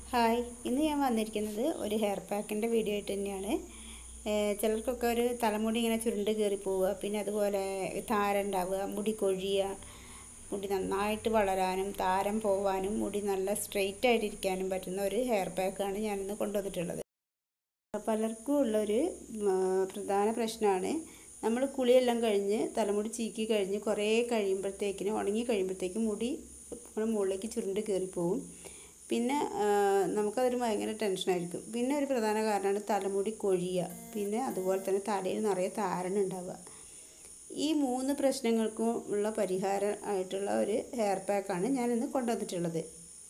hi ഇന്ന് ഞാൻ വന്നിരിക്കുന്നത് ഒരു ഹെയർ പാക്കിൻ്റെ വീഡിയോ ആയിട്ട് തന്നെയാണ് ഏഹ് ചിലർക്കൊക്കെ ഒരു തലമുടി ഇങ്ങനെ ചുരുണ്ട് കയറി പോവുക പിന്നെ അതുപോലെ താരം ഉണ്ടാവുക മുടി കൊഴിയുക മുടി നന്നായിട്ട് വളരാനും താരം പോവാനും മുടി നല്ല സ്ട്രെയിറ്റ് ആയിട്ടിരിക്കാനും പറ്റുന്ന ഒരു ഹെയർ പാക്കാണ് ഞാനിന്ന് കൊണ്ടുവന്നിട്ടുള്ളത് പലർക്കും ഉള്ളൊരു ഉം, പ്രധാന പ്രശ്നമാണ് നമ്മൾ കുളിയെല്ലാം കഴിഞ്ഞ് തലമുടി ചീക്കി കഴിഞ്ഞ് കുറേ കഴിയുമ്പോഴത്തേക്കിന് ഉണങ്ങി കഴിയുമ്പോഴത്തേക്കും മുടി നമ്മുടെ മുകളിലേക്ക് ചുരുണ്ട് കയറിപ്പോവും പിന്നെ ആ, നമുക്കതൊരു ഭയങ്കര ടെൻഷനായിരിക്കും പിന്നെ ഒരു പ്രധാന കാരണമാണ് തലമുടി കൊഴിയുക പിന്നെ അതുപോലെ തന്നെ തലയിൽ നിറയെ താരൻ ഉണ്ടാവുക ഈ മൂന്ന് പ്രശ്നങ്ങൾക്കും ഉള്ള പരിഹാരം ആയിട്ടുള്ള ഒരു ഹെയർ പാക്കാണ് ഞാനിന്ന് കൊണ്ടുവന്നിട്ടുള്ളത്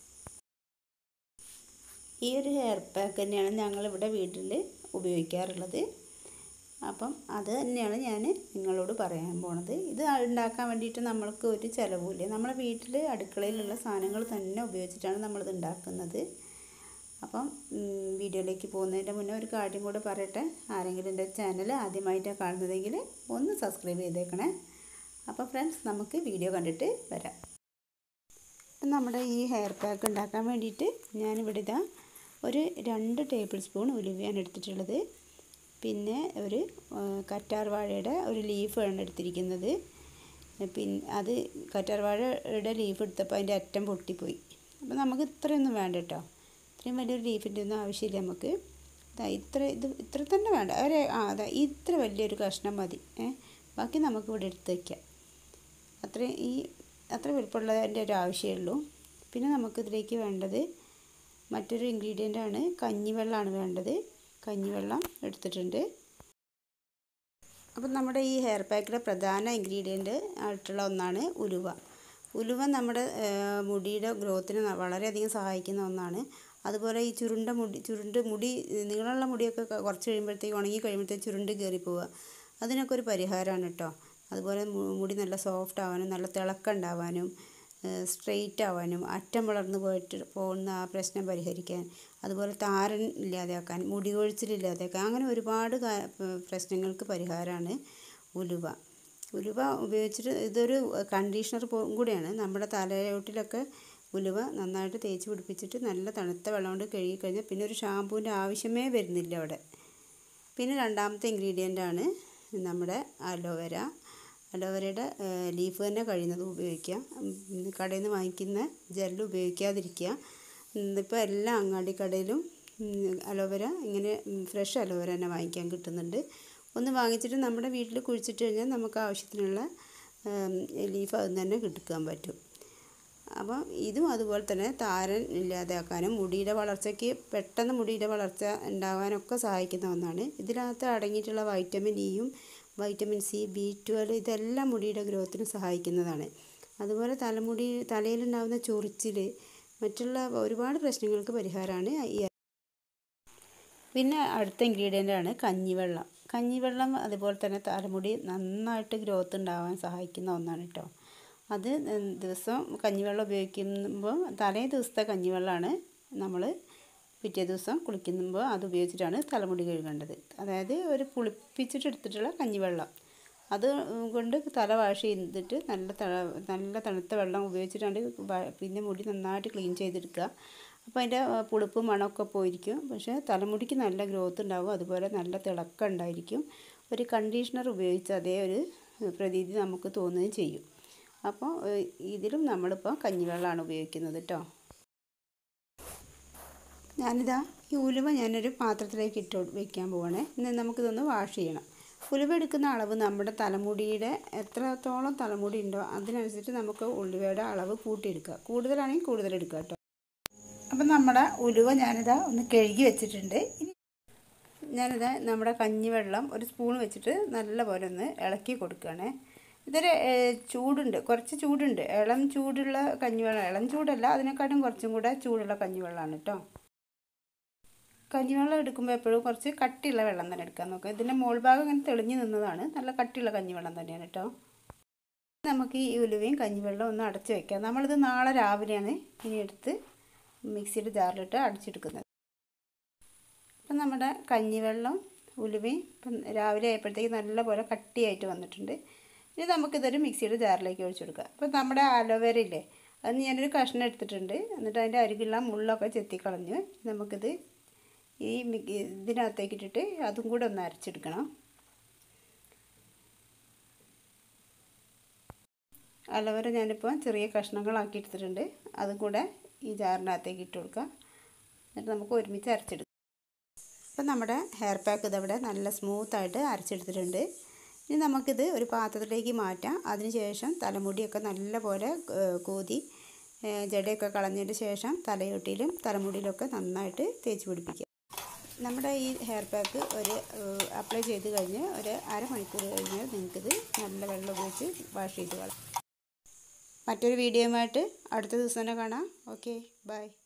ഈ ഒരു ഹെയർ പാക്ക് തന്നെയാണ് ഞങ്ങളിവിടെ വീട്ടിൽ ഉപയോഗിക്കാറുള്ളത് അപ്പം അത് തന്നെയാണ് ഞാൻ നിങ്ങളോട് പറയാൻ പോണത് ഇത് ഉണ്ടാക്കാൻ വേണ്ടിയിട്ട് നമ്മൾക്ക് ഒരു ചിലവുമില്ല നമ്മുടെ വീട്ടിൽ അടുക്കളയിലുള്ള സാധനങ്ങൾ തന്നെ ഉപയോഗിച്ചിട്ടാണ് നമ്മളിത് ഉണ്ടാക്കുന്നത് അപ്പം ഉം, വീഡിയോയിലേക്ക് പോകുന്നതിൻ്റെ മുന്നേ ഒരു കാര്യം കൂടെ പറയട്ടെ ആരെങ്കിലും എൻ്റെ ചാനൽ ആദ്യമായിട്ടാണ് കാണുന്നതെങ്കിൽ ഒന്ന് സബ്സ്ക്രൈബ് ചെയ്തേക്കണേ അപ്പോൾ ഫ്രണ്ട്സ് നമുക്ക് വീഡിയോ കണ്ടിട്ട് വരാം ഇപ്പം നമ്മുടെ ഈ ഹെയർ പാക്ക് ഉണ്ടാക്കാൻ വേണ്ടിയിട്ട് ഞാനിവിടെ ഇതാ ഒരു രണ്ട് ടേബിൾ സ്പൂൺ ഉലുവയാണ് എടുത്തിട്ടുള്ളത് പിന്നെ ഒരു ആ, കറ്റാർ വാഴയുടെ ഒരു ലീഫാണ് എടുത്തിരിക്കുന്നത് പിന്നെ അത് കറ്റാർ വാഴയുടെ ലീഫ് എടുത്തപ്പോൾ അതിൻ്റെ അറ്റം പൊട്ടിപ്പോയി അപ്പോൾ നമുക്ക് ഇത്രയൊന്നും വേണ്ട കേട്ടോ ഇത്രയും വലിയൊരു ലീഫിൻ്റെ ഒന്നും ആവശ്യമില്ല നമുക്ക് ദാ ഇത്ര ഇത് ഇത്ര തന്നെ വേണ്ട ഒരു ആ അതാ ഇത്ര വലിയൊരു കഷ്ണം മതി ഏ ബാക്കി നമുക്ക് ഇവിടെ എടുത്ത് വയ്ക്കാം അത്രയും ഈ അത്ര വലുപ്പമുള്ളതിൻ്റെ ഒരു ആവശ്യമേ ഉള്ളൂ പിന്നെ നമുക്കിതിലേക്ക് വേണ്ടത് മറ്റൊരു ഇൻഗ്രീഡിയൻ്റ് ആണ് കഞ്ഞിവെള്ളമാണ് വേണ്ടത് കഞ്ഞിവെള്ളം എടുത്തിട്ടുണ്ട് അപ്പം നമ്മുടെ ഈ ഹെയർ പാക്കിലെ പ്രധാന ഇൻഗ്രീഡിയൻ്റ് ആയിട്ടുള്ള ഒന്നാണ് ഉലുവ ഉലുവ നമ്മുടെ ആ, മുടിയുടെ ഗ്രോത്തിന് ന- വളരെയധികം സഹായിക്കുന്ന ഒന്നാണ് അതുപോലെ ഈ ചുരുണ്ട മുടി ചുരുണ്ട് മുടി നീളമുള്ള മുടിയൊക്കെ ക- കുറച്ച് കഴിയുമ്പോഴത്തേക്ക് ഉണങ്ങി കഴിയുമ്പോഴത്തേക്ക് ചുരുണ്ട് കയറി പോവുക അതിനൊക്കെ ഒരു പരിഹാരമാണ് കേട്ടോ അതുപോലെ മു- മുടി നല്ല സോഫ്റ്റ് ആവാനും നല്ല തിളക്കം ഉണ്ടാവാനും സ്ട്രെയിറ്റ് ആവാനും അറ്റം വളർന്നു പോയിട്ട് പോകുന്ന ആ പ്രശ്നം പരിഹരിക്കാൻ അതുപോലെ താരൻ ഇല്ലാതെയാക്കാൻ മുടി കൊഴിച്ചിലില്ലാതെയാക്കാൻ അങ്ങനെ ഒരുപാട് കാ- പ്രശ്നങ്ങൾക്ക് പരിഹാരമാണ് ഉലുവ ഉലുവ ഉപയോഗിച്ചിട്ട് ഇതൊരു കണ്ടീഷണർ കൂടിയാണ് നമ്മുടെ തലയോട്ടിലൊക്കെ ഉലുവ നന്നായിട്ട് തേച്ച് പിടിപ്പിച്ചിട്ട് നല്ല തണുത്ത വെള്ളം കൊണ്ട് കഴുകി കഴിഞ്ഞാൽ പിന്നെ ഒരു ഷാമ്പൂവിൻ്റെ ആവശ്യമേ വരുന്നില്ല അവിടെ പിന്നെ രണ്ടാമത്തെ ഇൻഗ്രീഡിയൻ്റ് ആണ് നമ്മുടെ അലോവേര അലോവേരയുടെ ലീഫ് തന്നെ കഴിയുന്നത് ഉപയോഗിക്കുക ഉം, കടയിൽ നിന്ന് വാങ്ങിക്കുന്ന ജെല്ല് ഉപയോഗിക്കാതിരിക്കുക ഇപ്പോൾ എല്ലാ അങ്ങാടി കടയിലും ഉം, അലോവേര ഇങ്ങനെ ഫ്രഷ് അലോവേര തന്നെ വാങ്ങിക്കാൻ കിട്ടുന്നുണ്ട് ഒന്ന് വാങ്ങിച്ചിട്ട് നമ്മുടെ വീട്ടിൽ കുഴിച്ചിട്ട് കഴിഞ്ഞാൽ നമുക്ക് ആവശ്യത്തിനുള്ള ലീഫ് അതിൽ തന്നെ കിട്ടുക്കാൻ പറ്റും അപ്പം ഇതും അതുപോലെ തന്നെ താരൻ ഇല്ലാതാക്കാനും മുടിയുടെ വളർച്ചയ്ക്ക് പെട്ടെന്ന് മുടിയുടെ വളർച്ച ഉണ്ടാകാനൊക്കെ സഹായിക്കുന്ന ഒന്നാണ് ഇതിനകത്ത് അടങ്ങിയിട്ടുള്ള വൈറ്റമിൻ ഇയും വൈറ്റമിൻ സി ബി ട്വൽവ് ഇതെല്ലാം മുടിയുടെ ഗ്രോത്തിന് സഹായിക്കുന്നതാണ് അതുപോലെ തലമുടി തലയിലുണ്ടാകുന്ന ചൊറിച്ചിൽ മറ്റുള്ള ഒരുപാട് പ്രശ്നങ്ങൾക്ക് പരിഹാരമാണ് ഈ പിന്നെ അടുത്ത ഇൻഗ്രീഡിയൻ്റ് ആണ് കഞ്ഞിവെള്ളം കഞ്ഞിവെള്ളം അതുപോലെ തന്നെ തലമുടി നന്നായിട്ട് ഗ്രോത്ത് ഉണ്ടാവാൻ സഹായിക്കുന്ന ഒന്നാണ് കേട്ടോ അത് ദിവസം കഞ്ഞിവെള്ളം ഉപയോഗിക്കുമ്പോൾ തലേ ദിവസത്തെ കഞ്ഞിവെള്ളമാണ് നമ്മൾ പിറ്റേ ദിവസം കുളിക്കുമ്പോൾ അത് ഉപയോഗിച്ചിട്ടാണ് തലമുടി കഴുകേണ്ടത് അതായത് ഒരു പുളിപ്പിച്ചിട്ട് എടുത്തിട്ടുള്ള കഞ്ഞിവെള്ളം അത് കൊണ്ട് തല വാഷ് ചെയ്തിട്ട് നല്ല തള നല്ല തണുത്ത വെള്ളം ഉപയോഗിച്ചിട്ടാണ് വ- പിന്നെ മുടി നന്നായിട്ട് ക്ലീൻ ചെയ്തെടുക്കുക അപ്പോൾ അതിൻ്റെ പുളിപ്പ് മണമൊക്കെ പോയിരിക്കും പക്ഷേ തലമുടിക്ക് നല്ല ഗ്രോത്ത് ഉണ്ടാവും അതുപോലെ നല്ല തിളക്കം ഉണ്ടായിരിക്കും ഒരു കണ്ടീഷണർ ഉപയോഗിച്ച് അതേ ഒരു പ്രതീതി നമുക്ക് തോന്നുകയും ചെയ്യും അപ്പോൾ ഏഹ്, ഇതിലും നമ്മളിപ്പോൾ കഞ്ഞിവെള്ളമാണ് ഉപയോഗിക്കുന്നത് കേട്ടോ ഞാനിതാ ഈ ഉലുവ ഞാനൊരു പാത്രത്തിലേക്ക് ഇട്ട് വെക്കാൻ പോവാണേ ഇന്ന് നമുക്കിതൊന്ന് വാഷ് ചെയ്യണം ഉലുവ എടുക്കുന്ന അളവ് നമ്മുടെ തലമുടിയുടെ എത്രത്തോളം തലമുടി ഉണ്ടോ അതിനനുസരിച്ച് നമുക്ക് ഉലുവയുടെ അളവ് കൂട്ടിയെടുക്കുക കൂടുതലാണെങ്കിൽ കൂടുതൽ എടുക്കുക കേട്ടോ അപ്പം നമ്മുടെ ഉലുവ ഞാനിതാ ഒന്ന് കഴുകി വെച്ചിട്ടുണ്ട് ഇനി ഞാനിതാ നമ്മുടെ കഞ്ഞിവെള്ളം ഒരു സ്പൂൺ വെച്ചിട്ട് നല്ലപോലെ ഒന്ന് ഇളക്കി കൊടുക്കുകയാണേ ഇതൊരു ഏഹ്, ചൂടുണ്ട് കുറച്ച് ചൂടുണ്ട് ഇളം ചൂടുള്ള കഞ്ഞിവെള്ളം ഇളം ചൂടല്ല അതിനെക്കാട്ടും കുറച്ചും കൂടെ ചൂടുള്ള കഞ്ഞിവെള്ളമാണ് കേട്ടോ കഞ്ഞിവെള്ളം എടുക്കുമ്പോൾ എപ്പോഴും കുറച്ച് കട്ടിയുള്ള വെള്ളം തന്നെ എടുക്കാൻ നോക്കുക ഇതിൻ്റെ മോൾ ഭാഗം ഇങ്ങനെ തെളിഞ്ഞു നിന്നതാണ് നല്ല കട്ടിയുള്ള കഞ്ഞിവെള്ളം തന്നെയാണ് കേട്ടോ നമുക്ക് ഈ ഉലുവയും കഞ്ഞിവെള്ളവും ഒന്ന് അടച്ച് വെക്കാം നമ്മളിത് നാളെ രാവിലെയാണ് ഇനി എടുത്ത് മിക്സിയുടെ ജാറിലിട്ട് അടിച്ചെടുക്കുന്നത് അപ്പം നമ്മുടെ കഞ്ഞിവെള്ളം ഉലുവയും ഇപ്പം രാവിലെ ആയപ്പോഴത്തേക്ക് നല്ലപോലെ കട്ടിയായിട്ട് വന്നിട്ടുണ്ട് ഇനി നമുക്കിതൊരു മിക്സിയുടെ ജാറിലേക്ക് ഒഴിച്ചു കൊടുക്കാം അപ്പോൾ നമ്മുടെ അലോവേര ഇല്ലേ അത് ഞാനൊരു കഷ്ണം എടുത്തിട്ടുണ്ട് എന്നിട്ട് അതിൻ്റെ അരികുള്ള മുള്ളൊക്കെ ചെത്തിക്കളഞ്ഞ് നമുക്കിത് ഈ ഇതിനകത്തേക്ക് ഇട്ടിട്ട് അതും കൂടെ ഒന്ന് അരച്ചെടുക്കണം അലവര ഞാനിപ്പോൾ ചെറിയ കഷ്ണങ്ങളാക്കി എടുത്തിട്ടുണ്ട് അതും കൂടെ ഈ ജാറിനകത്തേക്ക് ഇട്ട് കൊടുക്കാം എന്നിട്ട് നമുക്ക് ഒരുമിച്ച് അരച്ചെടുക്കാം ഇപ്പം നമ്മുടെ ഹെയർ പാക്ക് ഇതവിടെ നല്ല സ്മൂത്തായിട്ട് അരച്ചെടുത്തിട്ടുണ്ട് ഇനി നമുക്കിത് ഒരു പാത്രത്തിലേക്ക് മാറ്റാം അതിനുശേഷം തലമുടിയൊക്കെ നല്ലപോലെ കൂതി ജടയൊക്കെ കളഞ്ഞതിന് ശേഷം തലയൊട്ടിയിലും തലമുടിയിലൊക്കെ നന്നായിട്ട് തേച്ച് പിടിപ്പിക്കുക നമ്മുടെ ഈ ഹെയർ പാക്ക് ഒരു അപ്ലൈ ചെയ്ത് കഴിഞ്ഞ് ഒരു അരമണിക്കൂർ കഴിഞ്ഞാൽ നിങ്ങൾക്കിത് നല്ല വെള്ളം ഉപയോഗിച്ച് വാഷ് ചെയ്ത് കളയാം മറ്റൊരു വീഡിയോയുമായിട്ട് അടുത്ത ദിവസം തന്നെ കാണാം ഓക്കെ ബൈ